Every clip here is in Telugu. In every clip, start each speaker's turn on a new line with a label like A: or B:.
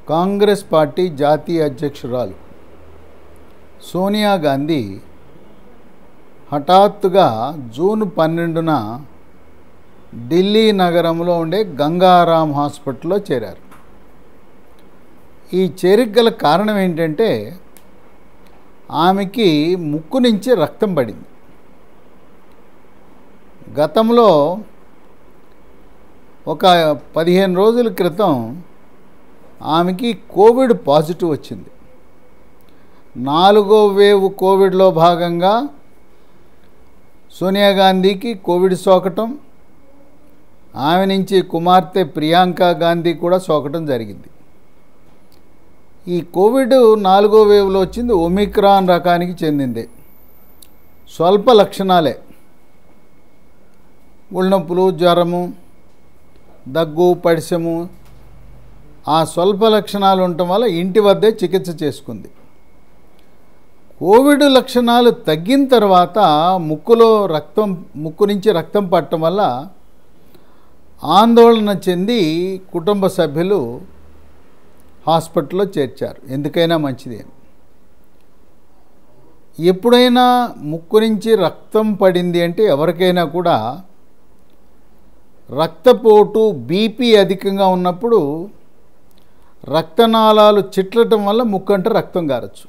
A: కాంగ్రెస్ పార్టీ జాతీయ అధ్యక్షురాలు సోనియా గాంధీ హఠాత్తుగా జూన్ పన్నెండున ఢిల్లీ నగరంలో ఉండే గంగారాం హాస్పిటల్లో చేరారు ఈ చేరిక గల కారణం ఏంటంటే ఆమెకి ముక్కు నుంచి రక్తం పడింది గతంలో ఒక పదిహేను రోజుల క్రితం ఆమెకి కోవిడ్ పాజిటివ్ వచ్చింది నాలుగో వేవ్ కోవిడ్లో భాగంగా సోనియా గాంధీకి కోవిడ్ సోకటం ఆమె నుంచి కుమార్తె ప్రియాంక గాంధీ కూడా సోకటం జరిగింది ఈ కోవిడ్ నాలుగో వేవ్లో వచ్చింది ఒమిక్రాన్ రకానికి చెందింది స్వల్ప లక్షణాలే ఒళ్ళనొప్పులు జ్వరము దగ్గు పడిసెము ఆ స్వల్ప లక్షణాలు ఉండటం వల్ల ఇంటి వద్దే చికిత్స చేసుకుంది కోవిడ్ లక్షణాలు తగ్గిన తర్వాత ముక్కులో రక్తం ముక్కు నుంచి రక్తం పట్టడం వల్ల ఆందోళన చెంది కుటుంబ సభ్యులు హాస్పిటల్లో చేర్చారు ఎందుకైనా మంచిది అని ఎప్పుడైనా ముక్కు నుంచి రక్తం పడింది అంటే ఎవరికైనా కూడా రక్తపోటు బీపీ అధికంగా ఉన్నప్పుడు రక్తనాళాలు చిట్లటం వల్ల ముక్కు అంటే రక్తం గారచ్చు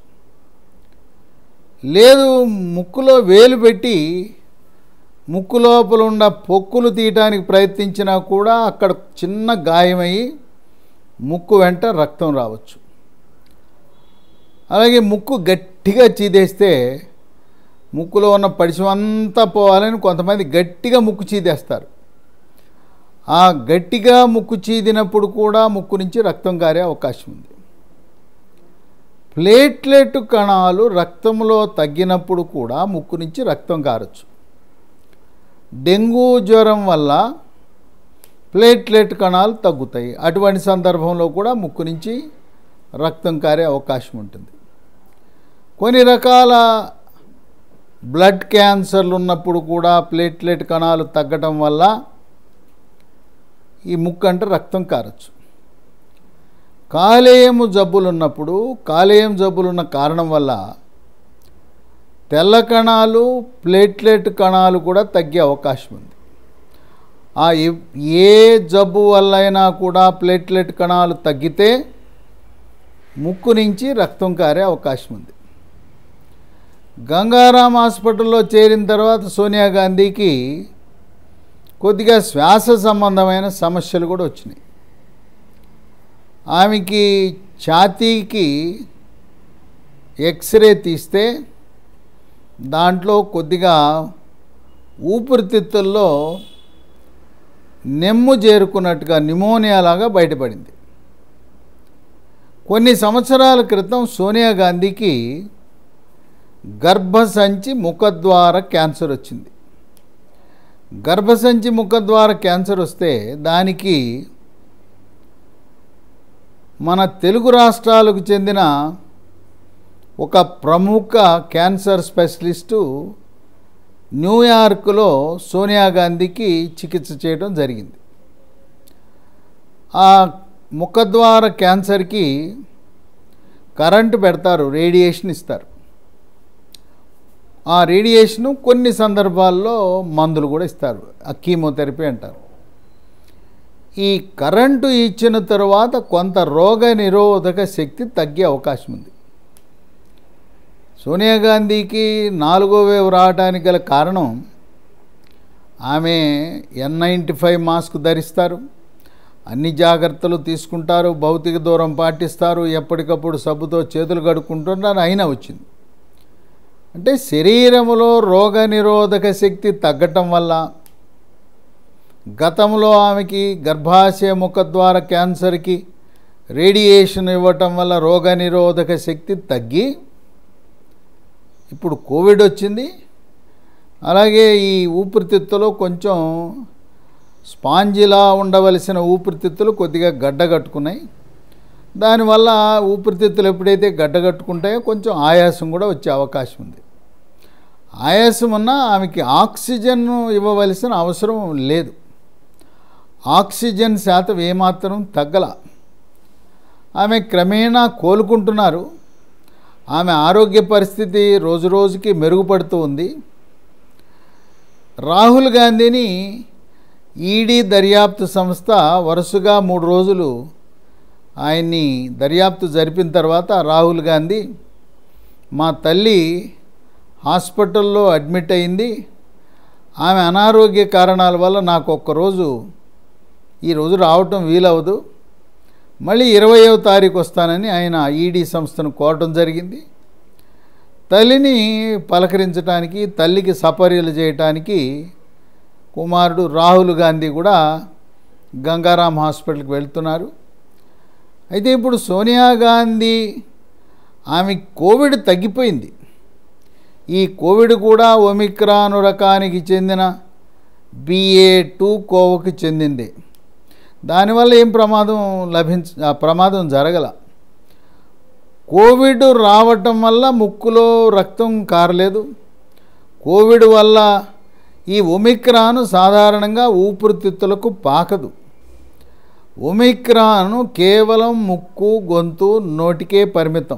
A: లేదు ముక్కులో వేలు పెట్టి ముక్కు లోపల ఉన్న పొక్కులు తీయడానికి ప్రయత్నించినా కూడా అక్కడ చిన్న గాయమయ్యి ముక్కు వెంట రక్తం రావచ్చు అలాగే ముక్కు గట్టిగా చీదేస్తే ముక్కులో ఉన్న పడిశం అంతా పోవాలని కొంతమంది గట్టిగా ముక్కు చీదేస్తారు ఆ గట్టిగా ముక్కు చీదినప్పుడు కూడా ముక్కు నుంచి రక్తం కారే అవకాశం ఉంది ప్లేట్లెట్ కణాలు రక్తంలో తగ్గినప్పుడు కూడా ముక్కు నుంచి రక్తం కారచ్చు డెంగ్యూ జ్వరం వల్ల ప్లేట్లెట్ కణాలు తగ్గుతాయి అటువంటి సందర్భంలో కూడా ముక్కు నుంచి రక్తం కారే అవకాశం ఉంటుంది కొన్ని రకాల బ్లడ్ క్యాన్సర్లు ఉన్నప్పుడు కూడా ప్లేట్లెట్ కణాలు తగ్గటం వల్ల ఈ ముక్కు అంటే రక్తం కారచ్చు కాలేయము జబ్బులు ఉన్నప్పుడు కాలేయం జబ్బులు ఉన్న కారణం వల్ల తెల్ల కణాలు ప్లేట్లెట్ కణాలు కూడా తగ్గే అవకాశం ఉంది ఆ ఏ జబ్బు వల్ల అయినా కూడా ప్లేట్లెట్ కణాలు తగ్గితే ముక్కు నుంచి రక్తం కారే అవకాశం ఉంది గంగారాం హాస్పిటల్లో చేరిన తర్వాత సోనియా గాంధీకి కొద్దిగా శ్వాస సంబంధమైన సమస్యలు కూడా వచ్చినాయి ఆమెకి ఛాతీకి ఎక్స్రే తీస్తే దాంట్లో కొద్దిగా ఊపిరితిత్తుల్లో నెమ్ము చేరుకున్నట్టుగా నిమోనియా లాగా బయటపడింది కొన్ని సంవత్సరాల క్రితం సోనియా గాంధీకి గర్భసంచి ముఖద్వార క్యాన్సర్ వచ్చింది గర్భసంచి ముఖద్వార క్యాన్సర్ వస్తే దానికి మన తెలుగు రాష్ట్రాలకు చెందిన ఒక ప్రముఖ క్యాన్సర్ స్పెషలిస్టు న్యూయార్క్లో సోనియా గాంధీకి చికిత్స చేయడం జరిగింది ఆ ముఖద్వార క్యాన్సర్కి కరెంటు పెడతారు రేడియేషన్ ఇస్తారు ఆ రేడియేషను కొన్ని సందర్భాల్లో మందులు కూడా ఇస్తారు ఆ కీమోథెరపీ అంటారు ఈ కరెంటు ఇచ్చిన తరువాత కొంత రోగ నిరోధక శక్తి తగ్గే అవకాశం ఉంది సోనియా గాంధీకి నాలుగో వేవ్ రావడానికి గల కారణం ఆమె ఎన్ నైంటీ ఫైవ్ మాస్క్ ధరిస్తారు అన్ని జాగ్రత్తలు తీసుకుంటారు భౌతిక దూరం పాటిస్తారు ఎప్పటికప్పుడు సబ్బుతో చేతులు కడుక్కుంటున్నారు అయినా వచ్చింది అంటే శరీరంలో రోగ నిరోధక శక్తి తగ్గటం వల్ల గతంలో ఆమెకి గర్భాశయ ముఖద్వార క్యాన్సర్కి రేడియేషన్ ఇవ్వటం వల్ల రోగ నిరోధక శక్తి తగ్గి ఇప్పుడు కోవిడ్ వచ్చింది అలాగే ఈ ఊపిరితిత్తులో కొంచెం స్పాంజిలా ఉండవలసిన ఊపిరితిత్తులు కొద్దిగా గడ్డగట్టుకున్నాయి దానివల్ల ఊపిరితిత్తులు ఎప్పుడైతే గడ్డగట్టుకుంటాయో కొంచెం ఆయాసం కూడా వచ్చే అవకాశం ఉంది ఆయాసం ఉన్నా ఆమెకి ఆక్సిజన్ ఇవ్వవలసిన అవసరం లేదు ఆక్సిజన్ శాతం ఏమాత్రం తగ్గల ఆమె క్రమేణా కోలుకుంటున్నారు ఆమె ఆరోగ్య పరిస్థితి రోజు రోజుకి మెరుగుపడుతూ ఉంది రాహుల్ గాంధీని ఈడీ దర్యాప్తు సంస్థ వరుసగా మూడు రోజులు ఆయన్ని దర్యాప్తు జరిపిన తర్వాత రాహుల్ గాంధీ మా తల్లి హాస్పిటల్లో అడ్మిట్ అయింది ఆమె అనారోగ్య కారణాల వల్ల నాకు ఒక్కరోజు ఈరోజు రావటం వీలవదు మళ్ళీ ఇరవయవ తారీఖు వస్తానని ఆయన ఈడీ సంస్థను కోరటం జరిగింది తల్లిని పలకరించడానికి తల్లికి సపర్యలు చేయటానికి కుమారుడు రాహుల్ గాంధీ కూడా గంగారాం హాస్పిటల్కి వెళ్తున్నారు అయితే ఇప్పుడు సోనియా గాంధీ ఆమె కోవిడ్ తగ్గిపోయింది ఈ కోవిడ్ కూడా ఒమిక్రాన్ రకానికి చెందిన బిఏ టూ కోవకి చెందింది దానివల్ల ఏం ప్రమాదం లభించ ఆ ప్రమాదం జరగల కోవిడ్ రావటం వల్ల ముక్కులో రక్తం కారలేదు కోవిడ్ వల్ల ఈ ఒమిక్రాన్ సాధారణంగా ఊపిరితిత్తులకు పాకదు ఒమిక్రాన్ కేవలం ముక్కు గొంతు నోటికే పరిమితం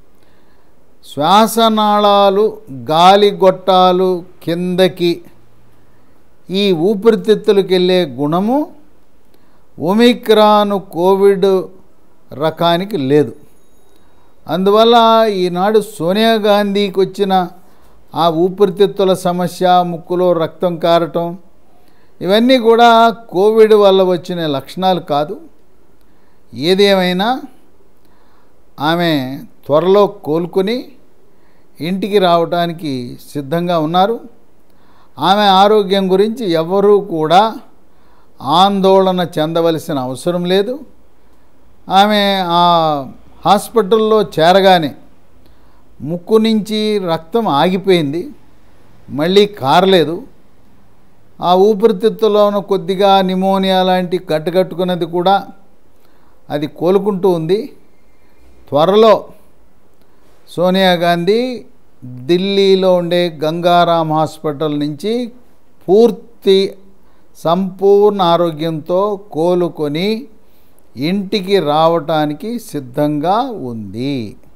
A: శ్వాసనాళాలు గాలి గొట్టాలు కిందకి ఈ ఊపిరితిత్తులకు వెళ్ళే గుణము ఒమిక్రాన్ కోవిడ్ రకానికి లేదు అందువల్ల ఈనాడు సోనియా గాంధీకి వచ్చిన ఆ ఊపిరితిత్తుల సమస్య ముక్కులో రక్తం కారటం ఇవన్నీ కూడా కోవిడ్ వల్ల వచ్చిన లక్షణాలు కాదు ఏదేమైనా ఆమె త్వరలో కోలుకొని ఇంటికి రావడానికి సిద్ధంగా ఉన్నారు ఆమె ఆరోగ్యం గురించి ఎవరూ కూడా ఆందోళన చెందవలసిన అవసరం లేదు ఆమె ఆ హాస్పిటల్లో చేరగానే ముక్కు నుంచి రక్తం ఆగిపోయింది మళ్ళీ కారలేదు ఆ ఊపిరితిత్తులోన కొద్దిగా నిమోనియా లాంటి కట్టుకట్టుకున్నది కూడా అది కోలుకుంటూ ఉంది త్వరలో సోనియా గాంధీ ఢిల్లీలో ఉండే గంగారాం హాస్పిటల్ నుంచి పూర్తి సంపూర్ణ ఆరోగ్యంతో కోలుకొని ఇంటికి రావటానికి సిద్ధంగా ఉంది